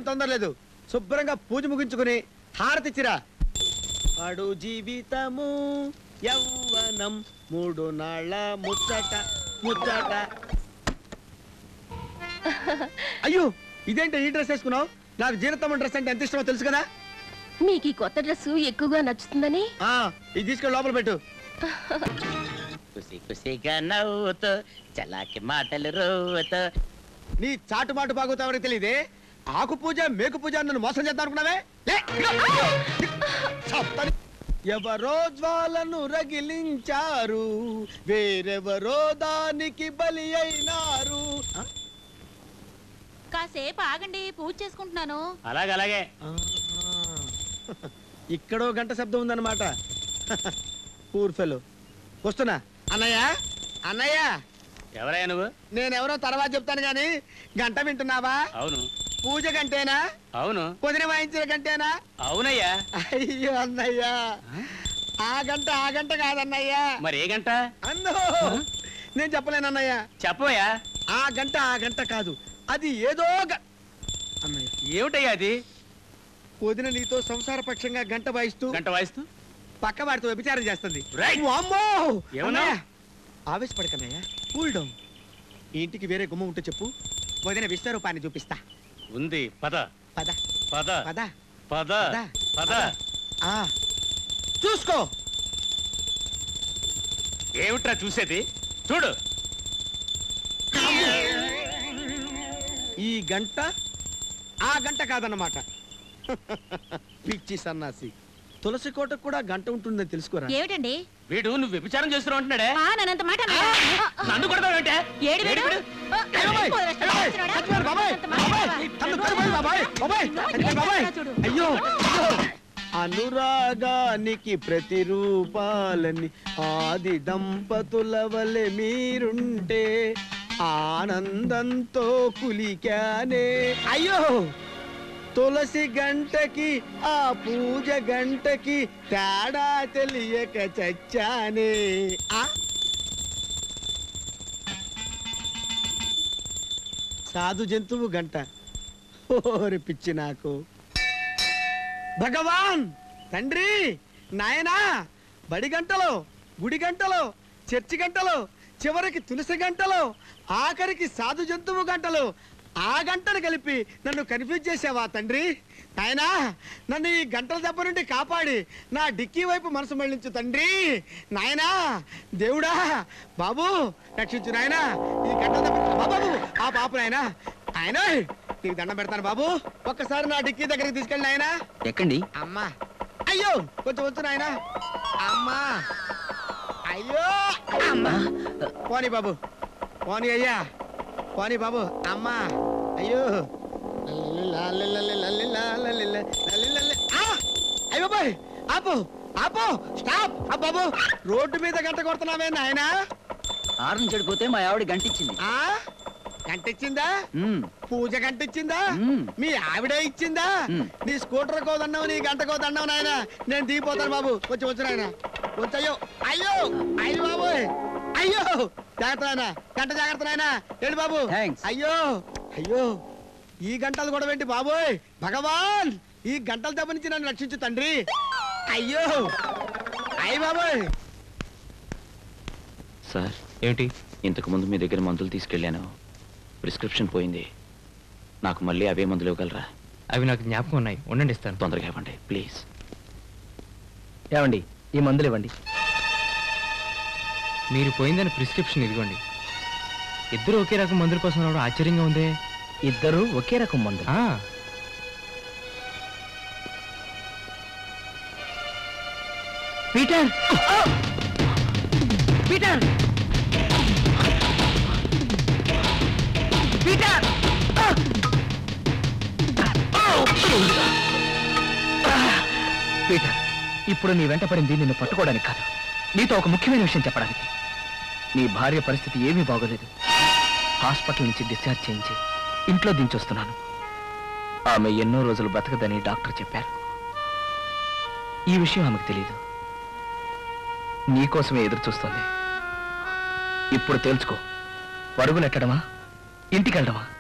తొందర లేదు శుభ్రంగా పూజ ముగించుకుని హారతిచ్చిరా అడు జీవితము యవ్వనం మూడు నాళ్ళ ముచ్చట ముచ్చట అయ్యో ఇదేంటి ఈ డ్రెస్ వేసుకున్నావు నాకు జీవితం డ్రెస్ అంటే ఎంత ఇష్టమో తెలుసు కదా మీకు ఈ కొత్త డ్రెస్ ఎక్కువగా నచ్చుతుందని ఆ ఇది తీసుకెళ్ళి లోపల పెట్టు కుసి కుసిగా నవ్వుతూ చలాకి మాటలు రోవుతూ నీ చాటు మాటు బాగోతా ఎవరికి తెలియదే ఆకు పూజ మేకు పూజ అని నన్ను మోసం చేద్దాం అనుకున్నావే లే, ఇదిగో. చప్పని. ఎవరో జ్వాలను రగిలించారు వేరెవరో దానికి బలి అయినారు ఆ? కాసేపు ఆగండి పూజ చేసుకుంటున్నాను అలాగే అలాగే ఆహా. ఇక్కడో గంట శబ్దం ఉందన్నమాట పూర్ఫెలో వస్తున్నా అన్నయ్య అన్నయ్య ఎవరయ్యా నువ్వు నేనెవరో తర్వాత చెప్తాను గాని గంట వింటున్నావా అవును పూజ గంటేనా అవును పొదిన వాయించిన గంటేనా అవునయ్యా అయ్యో అన్నయ్యా ఆ గంట ఆ గంట కాదన్నయ్యా మరి ఏ గంట అన్నో నేను చెప్పలేను అన్నయ్య చెప్పవయ్యా ఆ గంట ఆ గంట కాదు అది ఏదో గ- అన్నయ్య ఏమిటయ్యా అది వదిన నీతో సంసార పక్షంగా గంట వాయిస్తూ గంట వాయిస్తూ పక్క వాడితో వ్యభిచారం చేస్తుంది రైట్. వామ్మో! ఏమన్నా? అన్నయ్య, ఆవేశపడకన్నయ్య కూల్ డౌన్ ఈ ఇంటికి వేరే గుమ్మ ఉంటే చెప్పు వదిన విశ్వరూపాన్ని చూపిస్తా ఉంది పద పద పద పద పద పద. పద ఆ చూసుకో ఏమిట్రా చూసేది చూడు ఈ గంట ఆ గంట కాదన్నమాట పిచ్చి సన్నాసి తులసి కోటకు కూడా గంట ఉంటుందని తెలుసుకోరా ఏమిటండి వీడు నువ్వు వ్యభిచారం చేస్తున్నావు అంటున్నాడే ఆ నన్నంత మాట అన్నాడా? నన్ను కొడతావేంటే ఏడు వీడు? ఆ, అయ్య బాబాయ్! పోయి అయ్య బాబాయ్! వస్తున్నాడా? చచ్చిపోయాడు బాబాయ్! అంత మాట బాబాయ్! అన్నాడా? కళ్ళు కరిపోయి బాబాయ్! బాబాయ్! చచ్చిపోయాడు బాబాయ్! చూడు. అయ్యో అయ్యో! అనురాగానికి ప్రతిరూపాలని ఆది దంపతుల వలె మీరుంటే ఆనందంతో కులికానే అయ్యో తులసి గంటకి ఆ పూజ గంటకి తేడా తెలియక చచ్చానే ఆ సాధు జంతువు గంట ఓరి పిచ్చి నాకు భగవాన్ తండ్రి నాయనా బడి గంటలో గుడి గంటలో చర్చి గంటలో చివరికి తులసి గంటలో ఆఖరికి సాధు జంతువు గంటలు ఆ గంటను కలిపి నన్ను కన్ఫ్యూజ్ చేసావా తండ్రి నాయనా నన్ను ఈ గంటల దెబ్బ నుండి కాపాడి నా డిక్కీ వైపు మనసు మళ్ళించు తండ్రి నాయనా దేవుడా బాబు రక్షించు నాయనా ఈ గంటల దెబ్బ బాబు ఆ పాప నాయనా ఆయన నీకు దండం పెడతాను బాబు ఒక్కసారి నా డిక్కీ దగ్గరికి తీసుకెళ్ళి నాయనా ఎక్కండి అమ్మా అయ్యో కొంచెం వచ్చు నాయనా అమ్మా అయ్యో అమ్మా పోనీ బాబు పోనీ అయ్యా పోనీ బాబు అమ్మా అయ్యో ఆ! అయ్యో బాయ్ ఆపు ఆపు స్టాప్ ఆ బాబు రోడ్డు మీద గంట కొడుతున్నావే నాయనా ఆరుని చెడిపోతే మా ఆవిడ గంటిచ్చింది ఆ గంట ఇచ్చిందా మ్మ్. పూజ గంట ఇచ్చిందా మ్మ్. మీ ఆవిడే ఇచ్చిందా మ్మ్. నీ స్కూటర్ కోదన్నావు నీ గంట కోదన్నావు నాయన నేను దిగిపోతాను బాబు వచ్చి వచ్చి నాయన వచ్చి అయ్యో అయ్యో అయ్యో బాబు అయ్యో జాగ్రత్త నాయన గంట జాగ్రత్త నాయన ఏంటి బాబు Thanks. అయ్యో అయ్యో ఈ గంటలు కూడా ఏంటి బాబోయ్ భగవాన్ ఈ గంటల దెబ్బ నుంచి నన్ను రక్షించు తండ్రి అయ్యో అయ్య బాబోయ్ సార్ ఏమిటి ఇంతకు ముందు మీ దగ్గర మందులు తీసుకెళ్ళాను ప్రిస్క్రిప్షన్ పోయింది నాకు మళ్ళీ అవే మందులు ఇవ్వగలరా అవి నాకు జ్ఞాపకం ఉన్నాయి ఉండండి ఇస్తాను తొందరగా ఇవ్వండి ప్లీజ్ ఏమండి ఈ మందులు ఇవ్వండి మీరు పోయిందని ప్రిస్క్రిప్షన్ ఇదిగోండి ఇద్దరు ఒకే రకం మందుల కోసం రావడం ఆశ్చర్యంగా ఉందే ఇద్దరు ఒకే రకం మందు ఆ, పీటర్ పీటర్ పీటర్ పీటర్ ఇప్పుడు నీ వెంట పడింది నిన్ను పట్టుకోవడానికి కాదు నీతో ఒక ముఖ్యమైన విషయం చెప్పడానికి నీ భార్య పరిస్థితి ఏమీ బాగోలేదు హాస్పిటల్ నుంచి డిశ్చార్జ్ చేయించి ఇంట్లో దించొస్తున్నాను ఆమె ఎన్నో రోజులు బతకదని డాక్టర్ చెప్పారు ఈ విషయం ఆమెకు తెలియదు నీకోసమే ఎదురు చూస్తుంది ఇప్పుడు తేల్చుకో పరుగులెట్టడమా ఇంటికెళ్ళడమా